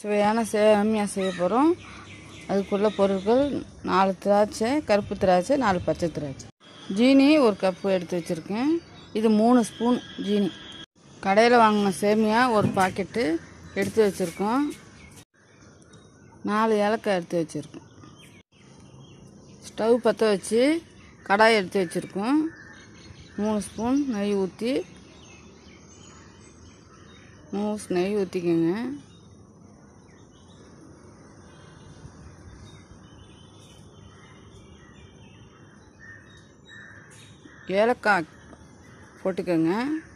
சுவையான சேமியா செய்ய போகிறோம் அதுக்குள்ள பொருட்கள் நாலு திராட்சை கருப்பு திராட்சை நாலு பச்சை திராட்சை ஜீனி ஒரு கப்பு எடுத்து வச்சுருக்கேன் இது மூணு ஸ்பூன் ஜீனி கடையில் வாங்கின சேமியா ஒரு பாக்கெட்டு எடுத்து வச்சுருக்கோம் நாலு ஏலக்காய் எடுத்து வச்சுருக்கோம் ஸ்டவ் பற்ற வச்சு கடாய் எடுத்து வச்சுருக்கோம் மூணு ஸ்பூன் நெய் ஊற்றி மூணு நெய் ஊற்றிக்கோங்க ஏலக்காய் போட்டுக்கோங்க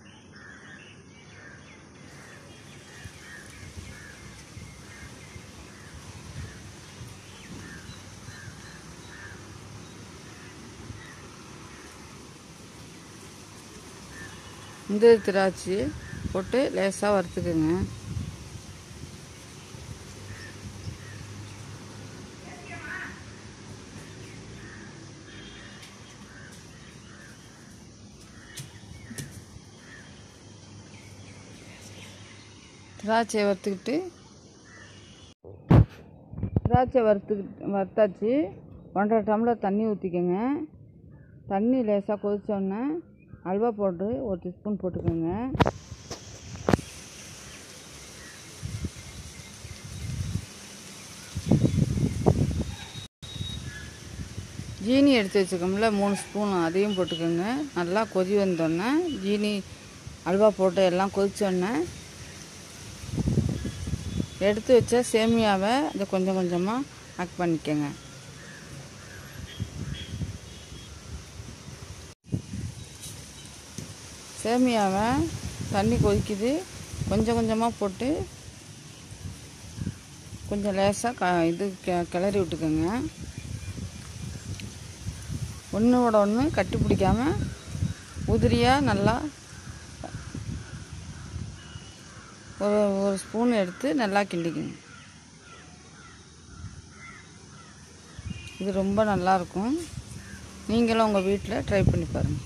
முந்திரி திராட்சை போட்டு லேசாக வறுத்துக்குங்க திராட்சையை வறுத்துக்கிட்டு திராட்சை வறுத்துக்கிட்டு வறுத்தாச்சு ஒன்றரை டம்ளர் தண்ணி ஊற்றிக்கோங்க தண்ணி லேசாக கொதிச்சோடனே அல்வா பவுட்ரு ஒரு டீஸ்பூன் போட்டுக்கோங்க ஜீனி எடுத்து வச்சுக்கோம்ல மூணு ஸ்பூன் அதையும் போட்டுக்கோங்க நல்லா கொதி வந்தோடனே ஜீனி அல்வா போட்டு எல்லாம் கொதிச்சோடனே எடுத்து வச்ச சேமியாவை இதை கொஞ்சம் கொஞ்சமாக ஆட் பண்ணிக்கோங்க சேமியாவை தண்ணி கொதிக்குது கொஞ்சம் கொஞ்சமாக போட்டு கொஞ்சம் லேசாக க இது கெ கிளறி விட்டுக்கோங்க ஒன்றோட ஒன்று கட்டி பிடிக்காமல் உதிரியாக நல்லா ஒரு ஒரு ஸ்பூன் எடுத்து நல்லா கிண்டிக்கணும் இது ரொம்ப நல்லாயிருக்கும் நீங்களும் உங்கள் வீட்டில் ட்ரை பண்ணி பாருங்கள்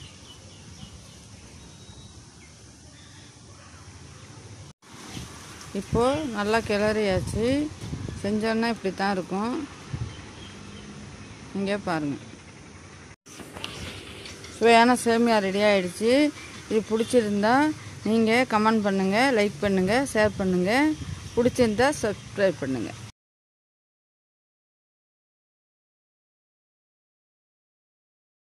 இப்போது நல்லா கிளறியாச்சு செஞ்சோன்னா இப்படி தான் இருக்கும் இங்கே பாருங்கள் சுவையான சேமியா ரெடி ஆகிடுச்சு இது பிடிச்சிருந்தா நீங்கள் கமெண்ட் பண்ணுங்கள் லைக் பண்ணுங்கள் ஷேர் பண்ணுங்கள் பிடிச்சிருந்தா சப்ஸ்கிரைப் பண்ணுங்கள்